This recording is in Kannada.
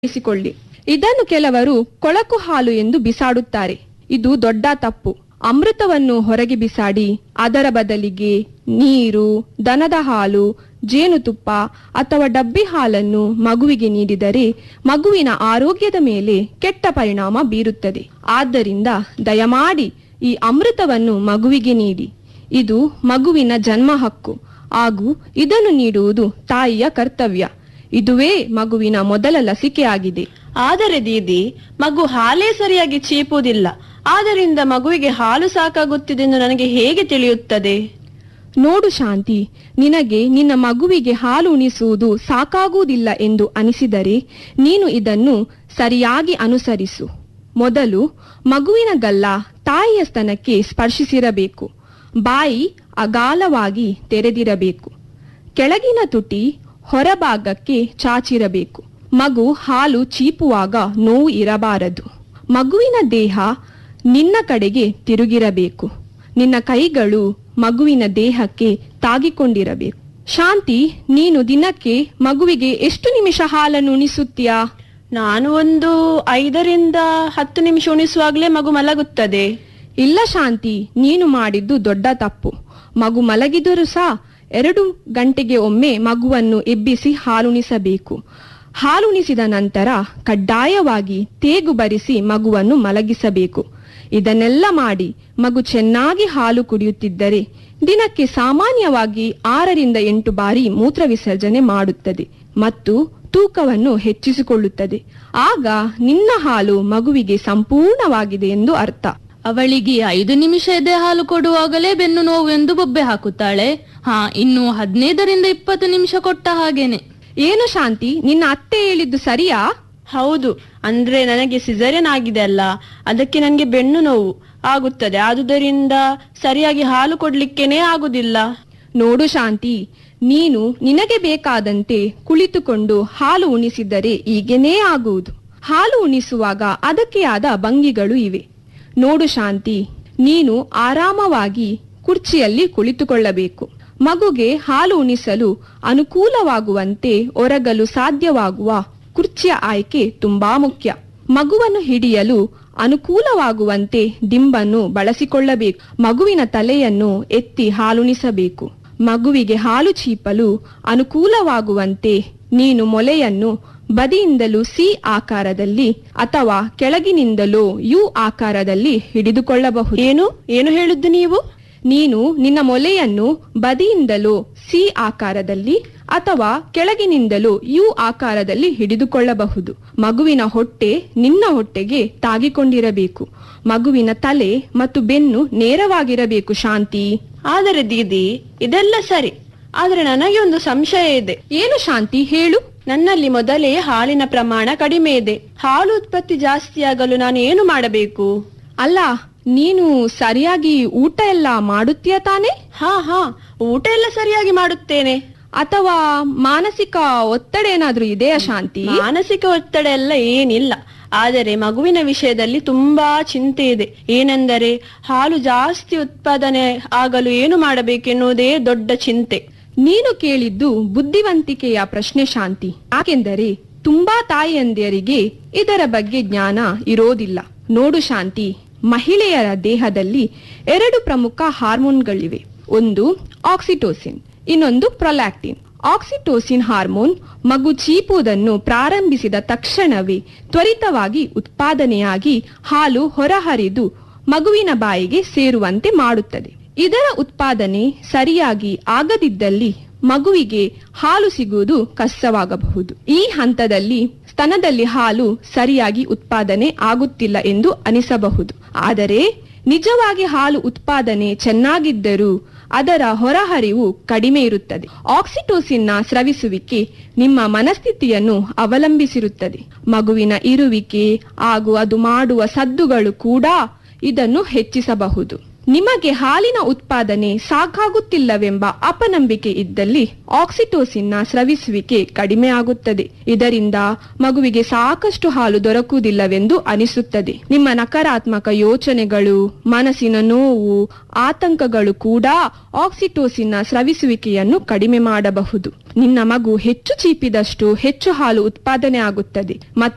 ಇರಿಸಿಕೊಳ್ಳಿ ಇದನ್ನು ಕೆಲವರು ಕೊಳಕು ಹಾಲು ಎಂದು ಬಿಸಾಡುತ್ತಾರೆ ಇದು ದೊಡ್ಡ ತಪ್ಪು ಅಮೃತವನ್ನು ಹೊರಗೆ ಬಿಸಾಡಿ ಅದರ ಬದಲಿಗೆ ನೀರು ದನದ ಹಾಲು ಜೇನುತುಪ್ಪ ಅಥವಾ ಡಬ್ಬಿ ಹಾಲನ್ನು ಮಗುವಿಗೆ ನೀಡಿದರೆ ಮಗುವಿನ ಆರೋಗ್ಯದ ಮೇಲೆ ಕೆಟ್ಟ ಪರಿಣಾಮ ಬೀರುತ್ತದೆ ಆದ್ದರಿಂದ ದಯಮಾಡಿ ಈ ಅಮೃತವನ್ನು ಮಗುವಿಗೆ ನೀಡಿ ಇದು ಮಗುವಿನ ಜನ್ಮ ಹಕ್ಕು ಹಾಗೂ ಇದನ್ನು ನೀಡುವುದು ತಾಯಿಯ ಕರ್ತವ್ಯ ಇದುವೇ ಮಗುವಿನ ಮೊದಲ ಲಸಿಕೆಯಾಗಿದೆ ಆದರೆ ದೀದಿ ಮಗು ಹಾಲೇ ಸರಿಯಾಗಿ ಚೀಪುವುದಿಲ್ಲ ಆದ್ದರಿಂದ ಮಗುವಿಗೆ ಹಾಲು ಸಾಕಾಗುತ್ತಿದೆ ಎಂದು ನನಗೆ ಹೇಗೆ ತಿಳಿಯುತ್ತದೆ ನೋಡು ಶಾಂತಿ ನಿನಗೆ ನಿನ್ನ ಮಗುವಿಗೆ ಹಾಲು ಉಣಿಸುವುದು ಸಾಕಾಗುವುದಿಲ್ಲ ಎಂದು ಅನಿಸಿದರೆ ನೀನು ಇದನ್ನು ಸರಿಯಾಗಿ ಅನುಸರಿಸು ಮೊದಲು ಮಗುವಿನ ಗಲ್ಲ ತಾಯಿಯ ಸ್ತನಕ್ಕೆ ಸ್ಪರ್ಶಿಸಿರಬೇಕು ಬಾಯಿ ಅಗಾಲವಾಗಿ ತೆರೆದಿರಬೇಕು ಕೆಳಗಿನ ತುಟಿ ಹೊರಭಾಗಕ್ಕೆ ಚಾಚಿರಬೇಕು ಮಗು ಹಾಲು ಚೀಪುವಾಗ ನೋವು ಇರಬಾರದು ಮಗುವಿನ ದೇಹ ನಿನ್ನ ಕಡೆಗೆ ತಿರುಗಿರಬೇಕು ನಿನ್ನ ಕೈಗಳು ಮಗುವಿನ ದೇಹಕ್ಕೆ ತಾಗಿಕೊಂಡಿರಬೇಕು ಶಾಂತಿ ನೀನು ದಿನಕ್ಕೆ ಮಗುವಿಗೆ ಎಷ್ಟು ನಿಮಿಷ ಹಾಲನ್ನು ಉಣಿಸುತ್ತೀಯಾ ನಾನು ಒಂದು ಐದರಿಂದ ಹತ್ತು ನಿಮಿಷ ಉಣಿಸುವಾಗಲೇ ಮಗು ಮಲಗುತ್ತದೆ ಇಲ್ಲ ಶಾಂತಿ ನೀನು ಮಾಡಿದ್ದು ದೊಡ್ಡ ತಪ್ಪು ಮಗು ಮಲಗಿದರೂ ಸಹ ಎರಡು ಗಂಟೆಗೆ ಒಮ್ಮೆ ಮಗುವನ್ನು ಎಬ್ಬಿಸಿ ಹಾಲುಣಿಸಬೇಕು ಹಾಲುಣಿಸಿದ ನಂತರ ಕಡ್ಡಾಯವಾಗಿ ತೇಗು ಬರಿಸಿ ಮಗುವನ್ನು ಮಲಗಿಸಬೇಕು ಇದನ್ನೆಲ್ಲ ಮಾಡಿ ಮಗು ಚೆನ್ನಾಗಿ ಹಾಲು ಕುಡಿಯುತ್ತಿದ್ದರೆ ದಿನಕ್ಕೆ ಸಾಮಾನ್ಯವಾಗಿ ಆರರಿಂದ ಎಂಟು ಬಾರಿ ಮೂತ್ರ ವಿಸರ್ಜನೆ ಮಾಡುತ್ತದೆ ಮತ್ತು ತೂಕವನ್ನು ಹೆಚ್ಚಿಸಿಕೊಳ್ಳುತ್ತದೆ ಆಗ ನಿನ್ನ ಹಾಲು ಮಗುವಿಗೆ ಸಂಪೂರ್ಣವಾಗಿದೆ ಎಂದು ಅರ್ಥ ಅವಳಿಗೆ ಐದು ನಿಮಿಷ ಎದೆ ಹಾಲು ಕೊಡುವಾಗಲೇ ಬೆನ್ನು ನೋವು ಎಂದು ಬೊಬ್ಬೆ ಹಾಕುತ್ತಾಳೆ ಹಾ ಇನ್ನು ಹದಿನೈದರಿಂದ ಇಪ್ಪತ್ತು ನಿಮಿಷ ಕೊಟ್ಟ ಹಾಗೇನೆ ಏನು ಶಾಂತಿ ನಿನ್ನ ಅತ್ತೆ ಹೇಳಿದ್ದು ಸರಿಯಾ ಹೌದು ಅಂದ್ರೆ ನನಗೆ ಸಿಸರಿಯನ್ ಆಗಿದೆ ಅಲ್ಲ ಅದಕ್ಕೆ ನನಗೆ ಬೆನ್ನು ನೋವು ಆಗುತ್ತದೆ ಆದುದರಿಂದ ಸರಿಯಾಗಿ ಹಾಲು ಕೊಡ್ಲಿಕ್ಕೇನೆ ಆಗುದಿಲ್ಲ ನೋಡು ಶಾಂತಿ ನೀನು ನಿನಗೆ ಬೇಕಾದಂತೆ ಕುಳಿತುಕೊಂಡು ಹಾಲು ಉಣಿಸಿದರೆ ಈಗೇನೇ ಆಗುವುದು ಹಾಲು ಉಣಿಸುವಾಗ ಅದಕ್ಕೆ ಆದ ಭಂಗಿಗಳು ಇವೆ ನೋಡು ಶಾಂತಿ ನೀನು ಆರಾಮವಾಗಿ ಕುರ್ಚಿಯಲ್ಲಿ ಕುಳಿತುಕೊಳ್ಳಬೇಕು ಮಗುಗೆ ಹಾಲು ಉಣಿಸಲು ಅನುಕೂಲವಾಗುವಂತೆ ಒರಗಲು ಸಾಧ್ಯವಾಗುವ ಕುರ್ಚಿಯ ಆಯ್ಕೆ ತುಂಬಾ ಮುಖ್ಯ ಮಗುವನ್ನು ಹಿಡಿಯಲು ಅನುಕೂಲವಾಗುವಂತೆ ದಿಂಬನ್ನು ಬಳಸಿಕೊಳ್ಳಬೇಕು ಮಗುವಿನ ತಲೆಯನ್ನು ಎತ್ತಿ ಹಾಲುಣಿಸಬೇಕು ಮಗುವಿಗೆ ಹಾಲು ಚೀಪಲು ಅನುಕೂಲವಾಗುವಂತೆ ನೀನು ಮೊಲೆಯನ್ನು ಬದಿಯಿಂದಲೂ ಸಿ ಆಕಾರದಲ್ಲಿ ಅಥವಾ ಕೆಳಗಿನಿಂದಲೂ ಯು ಆಕಾರದಲ್ಲಿ ಹಿಡಿದುಕೊಳ್ಳಬಹುದು ಏನು ಏನು ಹೇಳಿದ್ದು ನೀವು ನೀನು ನಿನ್ನ ಮೊಲೆಯನ್ನು ಬದಿಯಿಂದಲೂ ಸಿ ಆಕಾರದಲ್ಲಿ ಅಥವಾ ಕೆಳಗಿನಿಂದಲೂ ಯು ಆಕಾರದಲ್ಲಿ ಹಿಡಿದುಕೊಳ್ಳಬಹುದು ಮಗುವಿನ ಹೊಟ್ಟೆ ನಿನ್ನ ಹೊಟ್ಟೆಗೆ ತಾಗಿಕೊಂಡಿರಬೇಕು ಮಗುವಿನ ತಲೆ ಮತ್ತು ಬೆನ್ನು ನೇರವಾಗಿರಬೇಕು ಶಾಂತಿ ಆದರೆ ದೀದಿ ಇದೆಲ್ಲ ಸರಿ ಆದ್ರೆ ನನಗೆ ಒಂದು ಸಂಶಯ ಇದೆ ಏನು ಶಾಂತಿ ಹೇಳು ನನ್ನಲ್ಲಿ ಮೊದಲೇ ಹಾಲಿನ ಪ್ರಮಾಣ ಕಡಿಮೆ ಇದೆ ಹಾಲು ಉತ್ಪತ್ತಿ ಜಾಸ್ತಿಯಾಗಲು ನಾನು ಏನು ಮಾಡಬೇಕು ಅಲ್ಲ ನೀನು ಸರಿಯಾಗಿ ಊಟ ಎಲ್ಲ ಮಾಡುತ್ತೀಯ ತಾನೆ ಹಾ ಹಾ ಊಟ ಎಲ್ಲ ಸರಿಯಾಗಿ ಮಾಡುತ್ತೇನೆ ಅಥವಾ ಮಾನಸಿಕ ಒತ್ತಡ ಏನಾದ್ರೂ ಇದೆಯಾ ಶಾಂತಿ ಮಾನಸಿಕ ಒತ್ತಡ ಎಲ್ಲ ಏನಿಲ್ಲ ಆದರೆ ಮಗುವಿನ ವಿಷಯದಲ್ಲಿ ತುಂಬಾ ಚಿಂತೆ ಇದೆ ಏನೆಂದರೆ ಹಾಲು ಜಾಸ್ತಿ ಉತ್ಪಾದನೆ ಆಗಲು ಏನು ಮಾಡಬೇಕೆನ್ನುವುದೇ ದೊಡ್ಡ ಚಿಂತೆ ನೀನು ಕೇಳಿದ್ದು ಬುದ್ಧಿವಂತಿಕೆಯ ಪ್ರಶ್ನೆ ಶಾಂತಿ ಯಾಕೆಂದರೆ ತುಂಬಾ ತಾಯಿಯಂದಿಯರಿಗೆ ಇದರ ಬಗ್ಗೆ ಜ್ಞಾನ ಇರೋದಿಲ್ಲ ನೋಡು ಶಾಂತಿ ಮಹಿಳೆಯರ ದೇಹದಲ್ಲಿ ಎರಡು ಪ್ರಮುಖ ಹಾರ್ಮೋನ್ಗಳಿವೆ ಒಂದು ಆಕ್ಸಿಟೋಸಿನ್ ಇನ್ನೊಂದು ಪ್ರೊಲ್ಯಾಕ್ಟಿನ್ ಆಕ್ಸಿಟೋಸಿನ್ ಹಾರ್ಮೋನ್ ಮಗು ಚೀಪುವುದನ್ನು ಪ್ರಾರಂಭಿಸಿದ ತಕ್ಷಣವೇ ತ್ವರಿತವಾಗಿ ಉತ್ಪಾದನೆಯಾಗಿ ಹಾಲು ಹೊರಹರಿದು ಮಗುವಿನ ಬಾಯಿಗೆ ಸೇರುವಂತೆ ಮಾಡುತ್ತದೆ ಇದರ ಉತ್ಪಾದನೆ ಸರಿಯಾಗಿ ಆಗದಿದ್ದಲ್ಲಿ ಮಗುವಿಗೆ ಹಾಲು ಸಿಗುವುದು ಕಷ್ಟವಾಗಬಹುದು ಈ ಹಂತದಲ್ಲಿ ಸ್ತನದಲ್ಲಿ ಹಾಲು ಸರಿಯಾಗಿ ಉತ್ಪಾದನೆ ಆಗುತ್ತಿಲ್ಲ ಎಂದು ಅನಿಸಬಹುದು ಆದರೆ ನಿಜವಾಗಿ ಹಾಲು ಉತ್ಪಾದನೆ ಚೆನ್ನಾಗಿದ್ದರೂ ಅದರ ಹೊರಹರಿವು ಕಡಿಮೆ ಇರುತ್ತದೆ ಆಕ್ಸಿಟೋಸಿನ್ನ ಸ್ರವಿಸುವಿಕೆ ನಿಮ್ಮ ಮನಸ್ಥಿತಿಯನ್ನು ಅವಲಂಬಿಸಿರುತ್ತದೆ ಮಗುವಿನ ಇರುವಿಕೆ ಹಾಗೂ ಅದು ಮಾಡುವ ಸದ್ದುಗಳು ಕೂಡ ಇದನ್ನು ಹೆಚ್ಚಿಸಬಹುದು ನಿಮಗೆ ಹಾಲಿನ ಉತ್ಪಾದನೆ ಸಾಕಾಗುತ್ತಿಲ್ಲವೆಂಬ ಅಪನಂಬಿಕೆ ಇದ್ದಲ್ಲಿ ಆಕ್ಸಿಟೋಸಿನ್ನ ಸ್ರವಿಸುವಿಕೆ ಕಡಿಮೆ ಆಗುತ್ತದೆ ಇದರಿಂದ ಮಗುವಿಗೆ ಸಾಕಷ್ಟು ಹಾಲು ದೊರಕುವುದಿಲ್ಲವೆಂದು ಅನಿಸುತ್ತದೆ ನಿಮ್ಮ ನಕಾರಾತ್ಮಕ ಯೋಚನೆಗಳು ಮನಸ್ಸಿನ ನೋವು ಆತಂಕಗಳು ಕೂಡ ಆಕ್ಸಿಟೋಸಿನ್ನ ಸ್ರವಿಸುವಿಕೆಯನ್ನು ಕಡಿಮೆ ಮಾಡಬಹುದು ನಿನ್ನ ಮಗು ಹೆಚ್ಚು ಚೀಪಿದಷ್ಟು ಹೆಚ್ಚು ಹಾಲು ಉತ್ಪಾದನೆ ಆಗುತ್ತದೆ ಮತ್ತು